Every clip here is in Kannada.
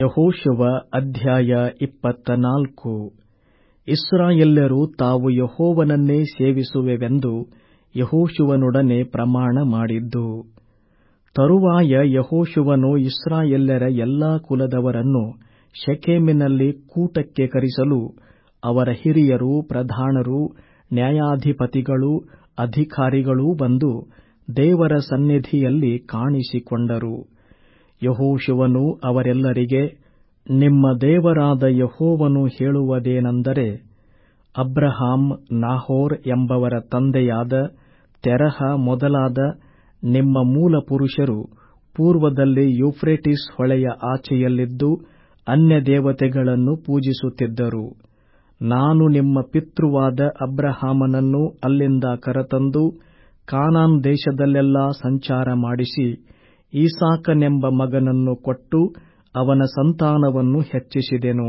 ಯೆಹೋಶುವ ಅಧ್ಯಾಯ ಇಪ್ಪತ್ತನಾಲ್ಕು ಇಸ್ರಾಯೇಲ್ಯರು ತಾವು ಯೆಹೋವನನ್ನೇ ಸೇವಿಸುವೆವೆಂದು ಯೆಹೋಶುವನೊಡನೆ ಪ್ರಮಾಣ ಮಾಡಿದ್ದು ತರುವಾಯ ಯೆಹೋಶುವನು ಇಸ್ರಾಯೇಲ್ಯರ ಎಲ್ಲಾ ಕುಲದವರನ್ನು ಶೆಕೆಮಿನಲ್ಲಿ ಕೂಟಕ್ಕೆ ಕರೆಸಲು ಅವರ ಹಿರಿಯರು ಪ್ರಧಾನರು ನ್ಯಾಯಾಧಿಪತಿಗಳೂ ಅಧಿಕಾರಿಗಳೂ ಬಂದು ದೇವರ ಸನ್ನಿಧಿಯಲ್ಲಿ ಕಾಣಿಸಿಕೊಂಡರು ಯೆಹೋಶುವನು ಅವರೆಲ್ಲರಿಗೆ ನಿಮ್ಮ ದೇವರಾದ ಯೆಹೋವನು ಹೇಳುವುದೇನೆಂದರೆ ಅಬ್ರಹಾಮ್ ನಾಹೋರ್ ಎಂಬವರ ತಂದೆಯಾದ ತೆರಹ ಮೊದಲಾದ ನಿಮ್ಮ ಮೂಲಪುರುಷರು ಪೂರ್ವದಲ್ಲಿ ಯೂಫ್ರೆಟಿಸ್ ಹೊಳೆಯ ಆಚೆಯಲ್ಲಿದ್ದು ಅನ್ಯದೇವತೆಗಳನ್ನು ಪೂಜಿಸುತ್ತಿದ್ದರು ನಾನು ನಿಮ್ಮ ಪಿತೃವಾದ ಅಬ್ರಹಾಮನನ್ನು ಅಲ್ಲಿಂದ ಕರತಂದು ಕಾನಾನ್ ದೇಶದಲ್ಲೆಲ್ಲಾ ಸಂಚಾರ ಮಾಡಿಸಿ ಈಸಾಕನೆಂಬ ಮಗನನ್ನು ಕೊಟ್ಟು ಅವನ ಸಂತಾನವನ್ನು ಹೆಚ್ಚಿಸಿದೆನು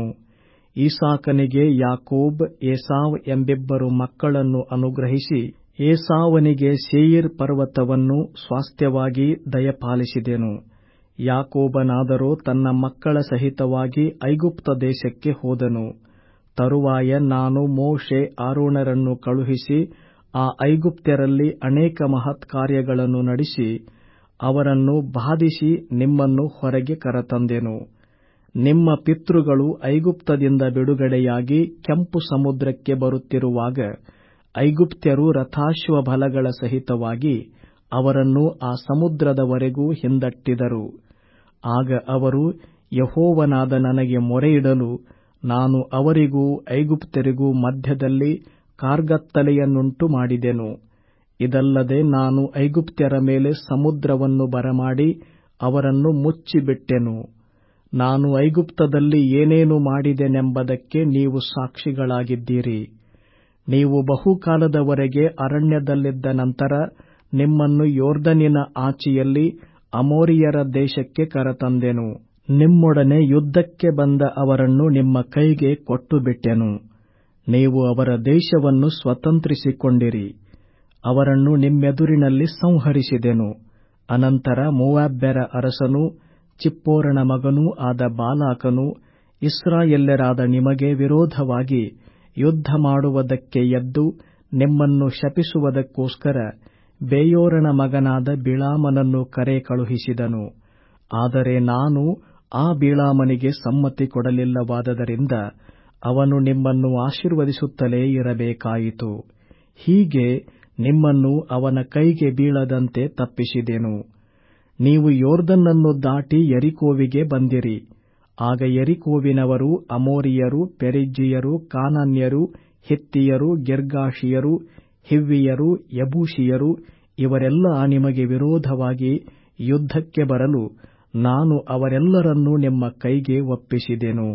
ಈಸಾಕನಿಗೆ ಯಾಕೋಬ್ ಏಸಾವ್ ಎಂಬಿಬ್ಬರು ಮಕ್ಕಳನ್ನು ಅನುಗ್ರಹಿಸಿ ಏಸಾವನಿಗೆ ಸೇಯಿರ್ ಪರ್ವತವನ್ನು ಸ್ವಾಸ್ತ್ಯವಾಗಿ ದಯಪಾಲಿಸಿದೆನು ಯಾಕೋಬನಾದರೋ ತನ್ನ ಮಕ್ಕಳ ಸಹಿತವಾಗಿ ಐಗುಪ್ತ ದೇಶಕ್ಕೆ ಹೋದನು ತರುವಾಯ ನಾನು ಮೋಶೆ ಆರೋನರನ್ನು ಕಳುಹಿಸಿ ಆ ಐಗುಪ್ತ್ಯರಲ್ಲಿ ಅನೇಕ ಮಹತ್ಕಾರ್ಯಗಳನ್ನು ನಡೆಸಿ ಅವರನ್ನು ಬಾಧಿಸಿ ನಿಮ್ಮನ್ನು ಹೊರಗೆ ಕರತಂದೆನು ನಿಮ್ಮ ಪಿತೃಗಳು ಐಗುಪ್ತದಿಂದ ಬಿಡುಗಡೆಯಾಗಿ ಕೆಂಪು ಸಮುದ್ರಕ್ಕೆ ಬರುತ್ತಿರುವಾಗ ಐಗುಪ್ತ್ಯರು ರಥಾಶ್ವಬಲಗಳ ಸಹಿತವಾಗಿ ಅವರನ್ನು ಆ ಸಮುದ್ರದವರೆಗೂ ಹಿಂದಟ್ಟಿದರು ಆಗ ಅವರು ಯೆಹೋವನಾದ ನನಗೆ ಮೊರೆಯಿಡಲು ನಾನು ಅವರಿಗೂ ಐಗುಪ್ತ್ಯರಿಗೂ ಮಧ್ಯದಲ್ಲಿ ಕಾರ್ಗತ್ತಲೆಯನ್ನುಂಟು ಮಾಡಿದೆನು ಇದಲ್ಲದೆ ನಾನು ಐಗುಪ್ತ್ಯರ ಮೇಲೆ ಸಮುದ್ರವನ್ನು ಬರಮಾಡಿ ಅವರನ್ನು ಮುಚ್ಚಿಬಿಟ್ಟೆನು ನಾನು ಐಗುಪ್ತದಲ್ಲಿ ಏನೇನು ಮಾಡಿದೆನೆಂಬುದಕ್ಕೆ ನೀವು ಸಾಕ್ಷಿಗಳಾಗಿದ್ದೀರಿ ನೀವು ಬಹುಕಾಲದವರೆಗೆ ಅರಣ್ಯದಲ್ಲಿದ್ದ ನಂತರ ನಿಮ್ಮನ್ನು ಯೊರ್ದನಿನ ಆಚೆಯಲ್ಲಿ ಅಮೋರಿಯರ ದೇಶಕ್ಕೆ ಕರತಂದೆನು ನಿಮ್ಮೊಡನೆ ಯುದ್ಧಕ್ಕೆ ಬಂದ ಅವರನ್ನು ನಿಮ್ಮ ಕೈಗೆ ಕೊಟ್ಟುಬಿಟ್ಟೆನು ನೀವು ಅವರ ದೇಶವನ್ನು ಸ್ವತಂತ್ರಿಸಿಕೊಂಡಿರಿ ಅವರನ್ನು ನಿಮ್ಮೆದುರಿನಲ್ಲಿ ಸಂಹರಿಸಿದೆನು ಅನಂತರ ಮೋವಾಬ್ಯರ ಅರಸನೂ ಚಿಪ್ಪೋರನ ಮಗನೂ ಆದ ಬಾಲಾಕನು ಇಸ್ರಾಯೇಲ್ಯರಾದ ನಿಮಗೆ ವಿರೋಧವಾಗಿ ಯುದ್ಧ ಮಾಡುವುದಕ್ಕೆ ಎದ್ದು ನಿಮ್ಮನ್ನು ಶಪಿಸುವುದಕ್ಕೋಸ್ಕರ ಬೇಯೋರನ ಮಗನಾದ ಬಿಳಾಮನನ್ನು ಕರೆ ಕಳುಹಿಸಿದನು ಆದರೆ ನಾನು ಆ ಬಿಳಾಮನಿಗೆ ಸಮ್ಮತಿ ಕೊಡಲಿಲ್ಲವಾದ್ದರಿಂದ ಅವನು ನಿಮ್ಮನ್ನು ಆಶೀರ್ವದಿಸುತ್ತಲೇ ಇರಬೇಕಾಯಿತು ಹೀಗೆ ನಿಮ್ಮನ್ನು ಅವನ ಕೈಗೆ ಬೀಳದಂತೆ ತಪ್ಪಿಸಿದೆನು ನೀವು ಯೋರ್ದನ್ನನ್ನು ದಾಟಿ ಯರಿಕೋವಿಗೆ ಬಂದಿರಿ ಆಗ ಯರಿಕೋವಿನವರು ಅಮೋರಿಯರು ಪೆರಿಜ್ಜಿಯರು ಕಾನಾನ್ಯರು ಹಿತ್ತಿಯರು ಗಿರ್ಗಾಷಿಯರು ಹಿವ್ವಿಯರು ಯಬೂಷಿಯರು ಇವರೆಲ್ಲ ನಿಮಗೆ ವಿರೋಧವಾಗಿ ಯುದ್ಧಕ್ಕೆ ಬರಲು ನಾನು ಅವರೆಲ್ಲರನ್ನೂ ನಿಮ್ಮ ಕೈಗೆ ಒಪ್ಪಿಸಿದೆನು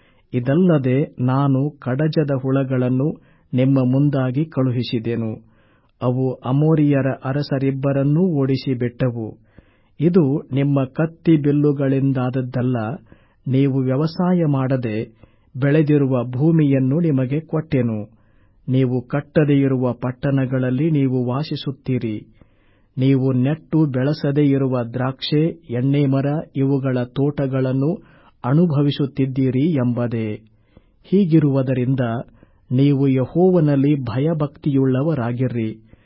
ಇದಲ್ಲದೆ ನಾನು ಕಡಜದ ಹುಳಗಳನ್ನು ನಿಮ್ಮ ಮುಂದಾಗಿ ಕಳುಹಿಸಿದೆನು ಅವು ಅಮೋರಿಯರ ಅರಸರಿಬ್ಬರನ್ನೂ ಓಡಿಸಿಬಿಟ್ಟವು ಇದು ನಿಮ್ಮ ಕತ್ತಿ ಬಿಲ್ಲುಗಳಿಂದಾದದ್ದಲ್ಲ ನೀವು ವ್ಯವಸಾಯ ಮಾಡದೆ ಬೆಳೆದಿರುವ ಭೂಮಿಯನ್ನು ನಿಮಗೆ ಕೊಟ್ಟೆನು ನೀವು ಕಟ್ಟದೆ ಇರುವ ಪಟ್ಟಣಗಳಲ್ಲಿ ನೀವು ವಾಸಿಸುತ್ತೀರಿ ನೀವು ನೆಟ್ಟು ಬೆಳೆಸದೇ ಇರುವ ದ್ರಾಕ್ಷೆ ಎಣ್ಣೆ ಮರ ಇವುಗಳ ತೋಟಗಳನ್ನು ಅನುಭವಿಸುತ್ತಿದ್ದೀರಿ ಎಂಬುದೇ ಹೀಗಿರುವುದರಿಂದ ನೀವು ಯೆಹೋವನಲ್ಲಿ ಭಯಭಕ್ತಿಯುಳ್ಳವರಾಗಿರ್ರಿ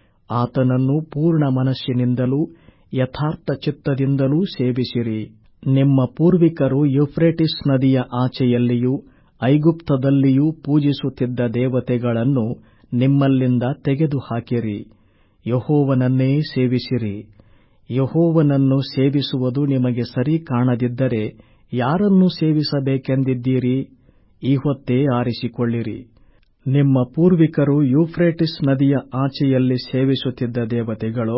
ಆತನನ್ನು ಪೂರ್ಣ ಮನಸ್ಸಿನಿಂದಲೂ ಯಥಾರ್ಥ ಚಿತ್ತದಿಂದಲೂ ಸೇವಿಸಿರಿ ನಿಮ್ಮ ಪೂರ್ವಿಕರು ಯೂಫ್ರೆಟಿಸ್ ನದಿಯ ಆಚೆಯಲ್ಲಿಯೂ ಐಗುಪ್ತದಲ್ಲಿಯೂ ಪೂಜಿಸುತ್ತಿದ್ದ ದೇವತೆಗಳನ್ನು ನಿಮ್ಮಲ್ಲಿಂದ ತೆಗೆದುಹಾಕಿರಿ ಯೆಹೋವನನ್ನೇ ಸೇವಿಸಿರಿ ಯೆಹೋವನನ್ನು ಸೇವಿಸುವುದು ನಿಮಗೆ ಸರಿ ಕಾಣದಿದ್ದರೆ ಯಾರನ್ನು ಸೇವಿಸಬೇಕೆಂದಿದ್ದೀರಿ ಈ ಹೊತ್ತೇ ಆರಿಸಿಕೊಳ್ಳಿರಿ ನಿಮ್ಮ ಪೂರ್ವಿಕರು ಯೂಫ್ರೆಟಿಸ್ ನದಿಯ ಆಚೆಯಲ್ಲಿ ಸೇವಿಸುತ್ತಿದ್ದ ದೇವತೆಗಳೋ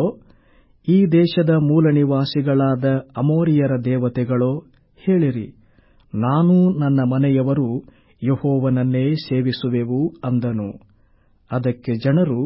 ಈ ದೇಶದ ಮೂಲನಿವಾಸಿಗಳಾದ ಅಮೋರಿಯರ ದೇವತೆಗಳೋ ಹೇಳಿರಿ ನಾನೂ ನನ್ನ ಮನೆಯವರೂ ಯೆಹೋವನನ್ನೇ ಸೇವಿಸುವೆವು ಅಂದನು ಅದಕ್ಕೆ ಜನರು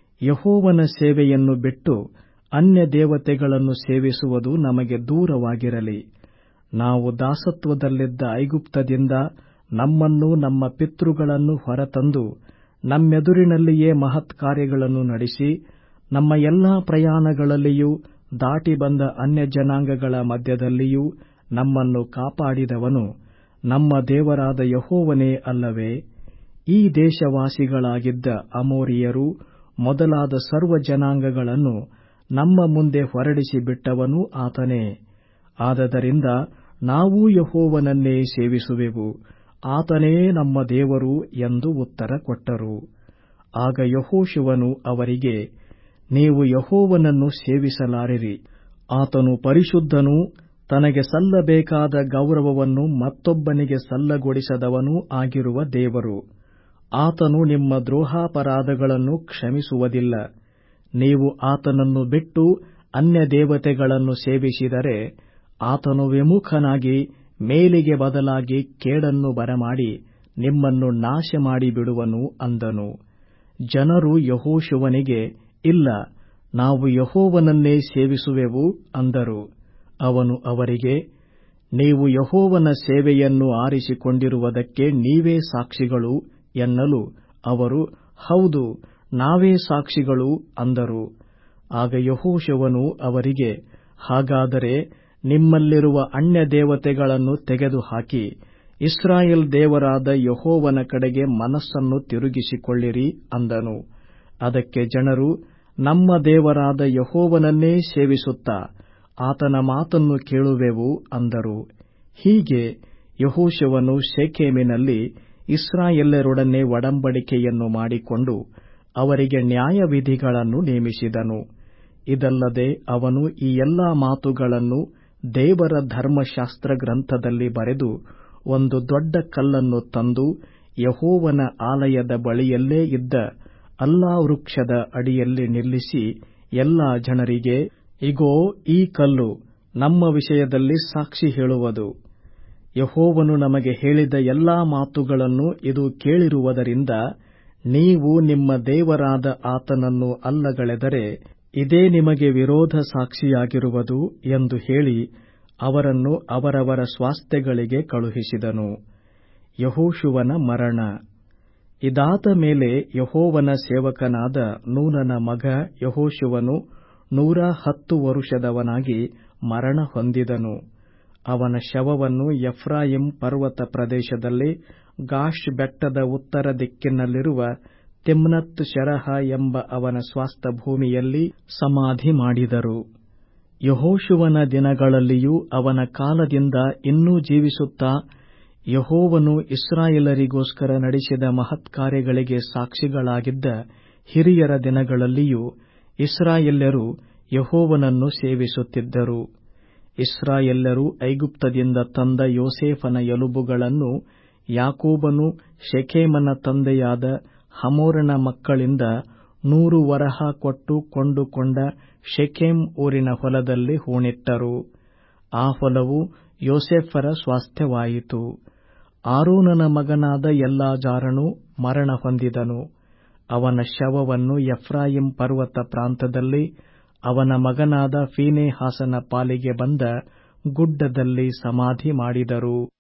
ಯೆಹೋವನ ಸೇವೆಯನ್ನು ಬಿಟ್ಟು ಅನ್ಯ ದೇವತೆಗಳನ್ನು ಸೇವಿಸುವುದು ನಮಗೆ ದೂರವಾಗಿರಲಿ ನಾವು ದಾಸತ್ವದಲ್ಲಿದ್ದ ಐಗುಪ್ತದಿಂದ ನಮ್ಮನ್ನೂ ನಮ್ಮ ಪಿತೃಗಳನ್ನು ಹೊರತಂದು ನಮ್ಮೆದುರಿನಲ್ಲಿಯೇ ಮಹತ್ಕಾರ್ಯಗಳನ್ನು ನಡೆಸಿ ನಮ್ಮ ಎಲ್ಲಾ ಪ್ರಯಾಣಗಳಲ್ಲಿಯೂ ದಾಟಿ ಬಂದ ಅನ್ಯಜನಾಂಗಗಳ ಮಧ್ಯದಲ್ಲಿಯೂ ನಮ್ಮನ್ನು ಕಾಪಾಡಿದವನು ನಮ್ಮ ದೇವರಾದ ಯೆಹೋವನೇ ಅಲ್ಲವೇ ಈ ದೇಶವಾಸಿಗಳಾಗಿದ್ದ ಅಮೋರಿಯರು ಮೊದಲಾದ ಸರ್ವ ಜನಾಂಗಗಳನ್ನು ನಮ್ಮ ಮುಂದೆ ಹೊರಡಿಸಿ ಬಿಟ್ಟವನೂ ಆತನೇ ಆದದರಿಂದ ನಾವೂ ಯೆಹೋವನನ್ನೇ ಸೇವಿಸುವೆವು ಆತನೇ ನಮ್ಮ ದೇವರು ಎಂದು ಉತ್ತರ ಕೊಟ್ಟರು ಆಗ ಯೆಹೋಶುವನು ಅವರಿಗೆ ನೀವು ಯೆಹೋವನನ್ನು ಸೇವಿಸಲಾರಿರಿ ಆತನು ಪರಿಶುದ್ಧನೂ ತನಗೆ ಸಲ್ಲಬೇಕಾದ ಗೌರವವನ್ನು ಮತ್ತೊಬ್ಬನಿಗೆ ಸಲ್ಲಗೊಡಿಸದವನೂ ಆಗಿರುವ ದೇವರು ಆತನು ನಿಮ್ಮ ದ್ರೋಹಾಪರಾಧಗಳನ್ನು ಕ್ಷಮಿಸುವುದಿಲ್ಲ ನೀವು ಆತನನ್ನು ಬಿಟ್ಟು ಅನ್ಯದೇವತೆಗಳನ್ನು ಸೇವಿಸಿದರೆ ಆತನು ವಿಮುಖನಾಗಿ ಮೇಲಿಗೆ ಬದಲಾಗಿ ಕೇಡನ್ನು ಬರಮಾಡಿ ನಿಮ್ಮನ್ನು ನಾಶಮಾಡಿ ಬಿಡುವನು ಅಂದನು ಜನರು ಯೆಹೋಶುವನಿಗೆ ಇಲ್ಲ ನಾವು ಯೆಹೋವನನ್ನೇ ಸೇವಿಸುವೆವು ಅಂದರು ಅವನು ಅವರಿಗೆ ನೀವು ಯೆಹೋವನ ಸೇವೆಯನ್ನು ಆರಿಸಿಕೊಂಡಿರುವುದಕ್ಕೆ ನೀವೇ ಸಾಕ್ಷಿಗಳು ಎನ್ನಲು ಅವರು ಹೌದು ನಾವೇ ಸಾಕ್ಷಿಗಳು ಅಂದರು ಆಗ ಯೆಹೋಶುವನು ಅವರಿಗೆ ಹಾಗಾದರೆ ನಿಮ್ಮಲ್ಲಿರುವ ಅನ್ಯದೇವತೆಗಳನ್ನು ತೆಗೆದುಹಾಕಿ ಇಸ್ರಾಯೇಲ್ ದೇವರಾದ ಯೆಹೋವನ ಕಡೆಗೆ ಮನಸ್ಸನ್ನು ತಿರುಗಿಸಿಕೊಳ್ಳಿರಿ ಅಂದನು ಅದಕ್ಕೆ ಜನರು ನಮ್ಮ ದೇವರಾದ ಯೆಹೋವನನ್ನೇ ಸೇವಿಸುತ್ತಾ ಆತನ ಮಾತನ್ನು ಕೇಳುವೆವು ಅಂದರು ಹೀಗೆ ಯೆಹೋಶುವನು ಶೆಕೆಮಿನಲ್ಲಿ ಇಸ್ರಾಯೇಲ್ಯರೊಡನೆ ಒಡಂಬಡಿಕೆಯನ್ನು ಮಾಡಿಕೊಂಡು ಅವರಿಗೆ ನ್ಯಾಯವಿಧಿಗಳನ್ನು ನೇಮಿಸಿದನು ಇದಲ್ಲದೆ ಅವನು ಈ ಎಲ್ಲಾ ಮಾತುಗಳನ್ನು ದೇವರ ಧರ್ಮಶಾಸ್ತ್ರ ಗ್ರಂಥದಲ್ಲಿ ಬರೆದು ಒಂದು ದೊಡ್ಡ ಕಲ್ಲನ್ನು ತಂದು ಯೆಹೋವನ ಆಲಯದ ಬಳಿಯಲ್ಲೇ ಇದ್ದ ಅಲ್ಲಾ ವೃಕ್ಷದ ಅಡಿಯಲ್ಲಿ ನಿಲ್ಲಿಸಿ ಎಲ್ಲಾ ಜನರಿಗೆ ಇಗೋ ಈ ಕಲ್ಲು ನಮ್ಮ ವಿಷಯದಲ್ಲಿ ಸಾಕ್ಷಿ ಹೇಳುವುದು ಯೆಹೋವನು ನಮಗೆ ಹೇಳಿದ ಎಲ್ಲಾ ಮಾತುಗಳನ್ನು ಇದು ಕೇಳಿರುವುದರಿಂದ ನೀವು ನಿಮ್ಮ ದೇವರಾದ ಆತನನ್ನು ಅಲ್ಲಗಳೆದರೆ ಇದೇ ನಿಮಗೆ ವಿರೋಧ ಸಾಕ್ಷಿಯಾಗಿರುವುದು ಎಂದು ಹೇಳಿ ಅವರನ್ನು ಅವರವರ ಸ್ವಾಸ್ಥ್ಯಗಳಿಗೆ ಕಳುಹಿಸಿದನು ಯೆಹೋಶುವನ ಮರಣ ಇದಾದ ಮೇಲೆ ಯೆಹೋವನ ಸೇವಕನಾದ ನೂನನ ಮಗ ಯೆಹೋಶುವನು ನೂರ ಹತ್ತು ವರುಷದವನಾಗಿ ಮರಣ ಹೊಂದಿದನು ಅವನ ಶವವನ್ನು ಎಫ್ರಾಯಿಮ್ ಪರ್ವತ ಪ್ರದೇಶದಲ್ಲಿ ಗಾಷ್ ಬೆಟ್ಟದ ಉತ್ತರ ದಿಕ್ಕಿನಲ್ಲಿರುವ ತಿಮ್ನತ್ ಶೆರಹ ಎಂಬ ಅವನ ಸ್ವಾಸ್ಥ ಭೂಮಿಯಲ್ಲಿ ಸಮಾಧಿ ಮಾಡಿದರು ಯೆಹೋಶುವನ ದಿನಗಳಲ್ಲಿಯೂ ಅವನ ಕಾಲದಿಂದ ಇನ್ನೂ ಜೀವಿಸುತ್ತಾ ಯೆಹೋವನು ಇಸ್ರಾಯೇಲರಿಗೋಸ್ಕರ ನಡೆಸಿದ ಮಹತ್ಕಾರ್ಯಗಳಿಗೆ ಸಾಕ್ಷಿಗಳಾಗಿದ್ದ ಹಿರಿಯರ ದಿನಗಳಲ್ಲಿಯೂ ಇಸ್ರಾಯೇಲ್ಯರು ಯೆಹೋವನನ್ನು ಸೇವಿಸುತ್ತಿದ್ದರು ಇಸ್ರಾಯೇಲ್ಯರು ಐಗುಪ್ತದಿಂದ ತಂದ ಯೋಸೇಫನ ಎಲುಬುಗಳನ್ನು ಯಾಕೋಬನು ಶೆಖೇಮನ ತಂದೆಯಾದ ಹಮೋರನ ಮಕ್ಕಳಿಂದ ನೂರು ವರಹ ಕೊಟ್ಟು ಕೊಂಡುಕೊಂಡ ಶೆಖೇಮ್ ಊರಿನ ಹೊಲದಲ್ಲಿ ಹೂಣಿಟ್ಟರು ಆ ಹೊಲವು ಯೋಸೇಫರ ಸ್ವಾಸ್ಥ್ಯವಾಯಿತು ಆರೋನನ ಮಗನಾದ ಎಲ್ಲಾಜಾರನು ಮರಣ ಹೊಂದಿದನು ಅವನ ಶವವನ್ನು ಎಫ್ರಾಯಿಮ್ ಪರ್ವತ ಪ್ರಾಂತದಲ್ಲಿ ಅವನ ಮಗನಾದ ಫೀನೆಹಾಸನ ಪಾಲಿಗೆ ಬಂದ ಗುಡ್ಡದಲ್ಲಿ ಸಮಾಧಿ ಮಾಡಿದರು